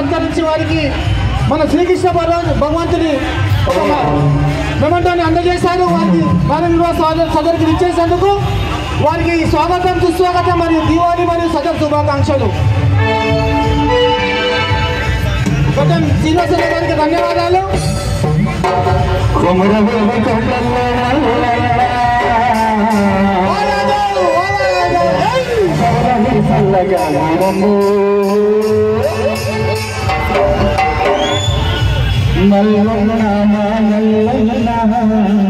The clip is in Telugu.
సత్కరించి వారికి మన శ్రీకృష్ణ భగవాన్ భగవంతుని ఒక మెమంటోని అందజేశారు వారికి మన వివాహ సోదరు సదరికి ఇచ్చేసేందుకు వారికి స్వాగతం సుస్వాగతం మరియు దీవాళి మరియు సదర్ శుభాకాంక్షలు కొంచెం శ్రీనివాసరావు గారికి ధన్యవాదాలు ఓలాదు, ఓలాదు, ఏయ్! మల్లన్న మల్లన్న